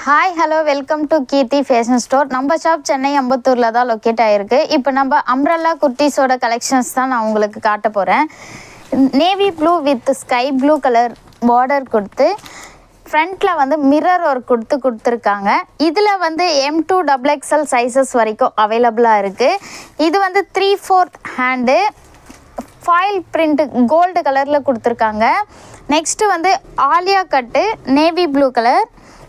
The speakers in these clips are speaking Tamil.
hi hello welcome to Keerthi fashion store நம்ம ஷாப் சென்னை அம்பத்தூரில் தான் லொக்கேட் ஆகிருக்கு இப்போ நம்ம அம்ரல்லா குர்த்திஸோட கலெக்ஷன்ஸ் தான் நான் உங்களுக்கு காட்ட போகிறேன் navy blue with sky blue colour border கொடுத்து ஃப்ரண்ட்டில் வந்து மிரர் ஒர்க் கொடுத்து கொடுத்துருக்காங்க இதில் வந்து M to double XL sizes வரைக்கும் அவைலபிளாக இருக்குது இது வந்து three fourth hand foil print gold கலரில் கொடுத்துருக்காங்க நெக்ஸ்ட்டு வந்து Alia cut navy blue colour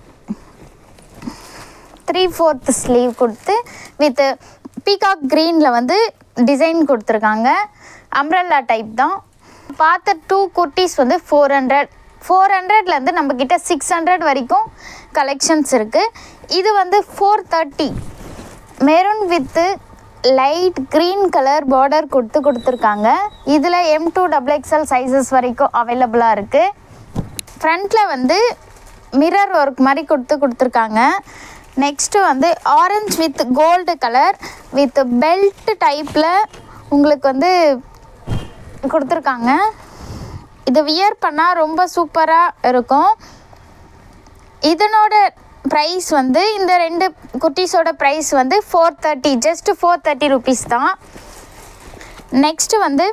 three fourth sleeve கொடுத்து வித் பீகாக் க்ரீனில் வந்து டிசைன் கொடுத்துருக்காங்க அம்ரல்லா டைப் தான் பார்த்த டூ குர்த்திஸ் வந்து ஃபோர் ஹண்ட்ரட் ஃபோர் ஹண்ட்ரட்லேருந்து நம்மக்கிட்ட சிக்ஸ் ஹண்ட்ரட் வரைக்கும் கலெக்ஷன்ஸ் இருக்குது இது வந்து four thirty maroon with light green colour border கொடுத்து கொடுத்துருக்காங்க இதில் M to double XL sizes வரைக்கும் அவைலபிளாக இருக்குது ஃப்ரண்ட்டில் வந்து மிரர் ஒர்க் மாதிரி கொடுத்து கொடுத்துருக்காங்க நெக்ஸ்ட்டு வந்து orange with gold colour with belt டைப்பில் உங்களுக்கு வந்து கொடுத்துருக்காங்க இது வியர் பண்ணால் ரொம்ப சூப்பராக இருக்கும் இதனோட ப்ரைஸ் வந்து இந்த ரெண்டு குர்த்திஸோட ப்ரைஸ் வந்து four thirty just four thirty rupees தான் நெக்ஸ்ட்டு வந்து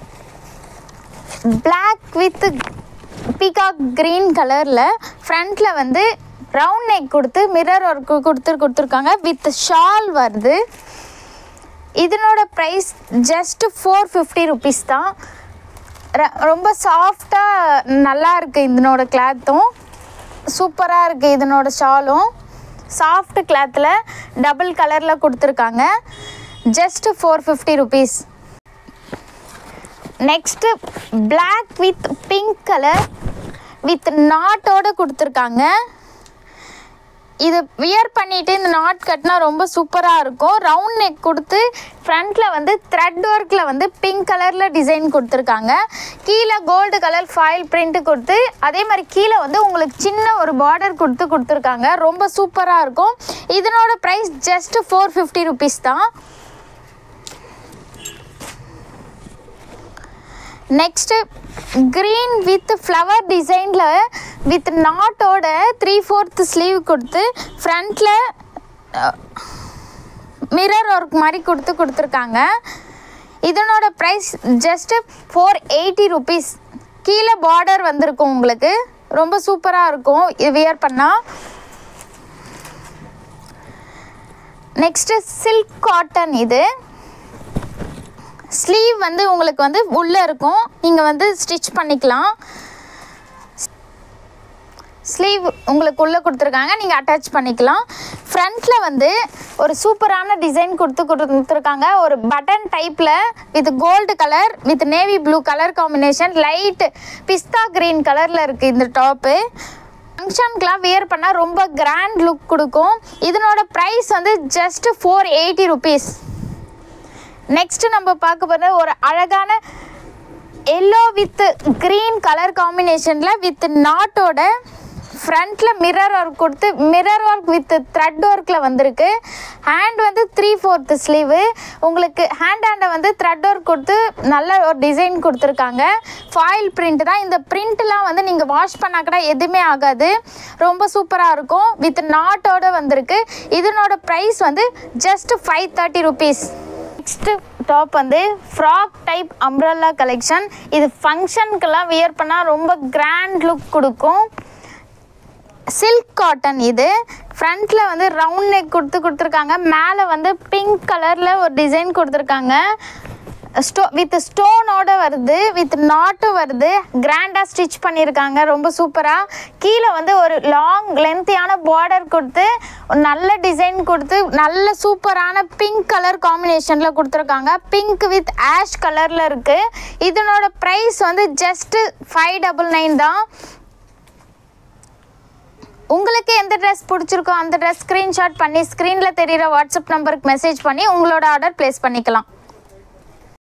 Black வித் பீகாக் க்ரீன் கலரில் ஃப்ரண்ட்டில் வந்து ரவுண்ட் நெக் கொடுத்து மிரர் ஒர்க் கொடுத்து கொடுத்துருக்காங்க வித் ஷால் வருது இதனோட price just four fifty rupees தான் ர- ரொம்ப சாஃப்டாக நல்லா இருக்குது இதனோட கிளாத்தும் சூப்பராக இருக்குது இதனோட ஷாலும் சாஃப்ட் கிளாத்தில் டபுள் கலரில் கொடுத்துருக்காங்க just four fifty rupees next Black with pink colour with நாட்டோட கொடுத்துருக்காங்க இது வியர் பண்ணிட்டு இந்த நாட் கட்டினா ரொம்ப சூப்பராக இருக்கும் ரவுண்ட் நெக் கொடுத்து ஃப்ரண்ட்டில் வந்து த்ரெட் ஒர்க்கில் வந்து பிங்க் கலரில் டிசைன் கொடுத்துருக்காங்க கீழே கோல்டு கலர் ஃபாயில் பிரிண்ட் கொடுத்து அதே மாதிரி கீழே வந்து உங்களுக்கு சின்ன ஒரு பார்டர் கொடுத்து கொடுத்துருக்காங்க ரொம்ப சூப்பராக இருக்கும் இதனோட price just four fifty rupees தான் நெக்ஸ்ட்டு க்ரீன் வித் ஃப்ளவர் டிசைனில் வித் நாட்டோட த்ரீ ஃபோர்த் ஸ்லீவ் கொடுத்து ஃப்ரண்ட்டில் மிரர் ஒர்க் மாதிரி கொடுத்து கொடுத்துருக்காங்க இதனோட price just four eighty rupees கீழே பார்டர் வந்திருக்கும் உங்களுக்கு ரொம்ப சூப்பராக இருக்கும் இது வியர் பண்ணால் நெக்ஸ்ட்டு சில்க் காட்டன் இது ஸ்லீவ் வந்து உங்களுக்கு வந்து உள்ளே இருக்கும் நீங்கள் வந்து ஸ்டிச் பண்ணிக்கலாம் ஸ்லீவ் உங்களுக்கு உள்ளே கொடுத்துருக்காங்க நீங்கள் அட்டாச் பண்ணிக்கலாம் ஃப்ரண்ட்டில் வந்து ஒரு சூப்பரான டிசைன் கொடுத்து கொடுத்துருக்காங்க ஒரு பட்டன் டைப்பில் with gold colour with navy blue colour combination light pista green கலரில் இருக்குது இந்த டாப்பு ஃபங்க்ஷனுக்குலாம் வியர் பண்ணால் ரொம்ப கிராண்ட் லுக் கொடுக்கும் இதனோட ப்ரைஸ் வந்து just four eighty rupees next நம்ம பார்க்க போகிற ஒரு அழகான எல்லோ வித் க்ரீன் கலர் காம்பினேஷனில் வித் நாட்டோட ஃப்ரண்ட்டில் மிரர் ஒர்க் கொடுத்து மிரர் ஒர்க் வித் த்ரெட் ஒர்க்கில் வந்திருக்கு ஹேண்ட் வந்து த்ரீ ஃபோர்த்து ஸ்லீவு உங்களுக்கு ஹேண்ட் ஹேண்டை வந்து த்ரெட் ஒர்க் கொடுத்து நல்ல ஒரு டிசைன் கொடுத்துருக்காங்க ஃபாயில் பிரிண்ட் தான் இந்த பிரிண்ட்லாம் வந்து நீங்கள் வாஷ் பண்ணால் கூட எதுவுமே ஆகாது ரொம்ப சூப்பராக இருக்கும் வித் நாட்டோட வந்திருக்கு இதனோட ப்ரைஸ் வந்து just five thirty rupees next top வந்து ஃப்ராக் டைப் அம்ப்ரல்லா கலெக்ஷன் இது ஃபங்க்ஷனுக்கெல்லாம் வியர் பண்ணால் ரொம்ப கிராண்ட் லுக் கொடுக்கும் சில்க் காட்டன் இது ஃப்ரண்ட்டில் வந்து ரவுண்ட் நெக் கொடுத்து கொடுத்துருக்காங்க மேலே வந்து பிங்க் கலரில் ஒரு டிசைன் கொடுத்துருக்காங்க ஸ்டோ வித் ஸ்டோனோட வருது வித் நாட்டும் வருது கிராண்டாக ஸ்டிச் பண்ணியிருக்காங்க ரொம்ப சூப்பராக கீழே வந்து ஒரு லாங் லென்த்தியான பார்டர் கொடுத்து ஒரு நல்ல டிசைன் கொடுத்து நல்ல சூப்பரான பிங்க் கலர் காம்பினேஷனில் கொடுத்துருக்காங்க பிங்க் வித் ஆஷ் கலரில் இருக்குது இதனோட ப்ரைஸ் வந்து ஜஸ்ட்டு ஃபைவ் டபுள் நைன் தான் உங்களுக்கு எந்த ட்ரெஸ் பிடிச்சிருக்கோ அந்த ட்ரெஸ் ஸ்க்ரீன்ஷாட் பண்ணி ஸ்க்ரீனில் தெரிகிற வாட்ஸ்அப் நம்பருக்கு மெசேஜ் பண்ணி உங்களோட ஆர்டர் ப்ளேஸ் பண்ணிக்கலாம்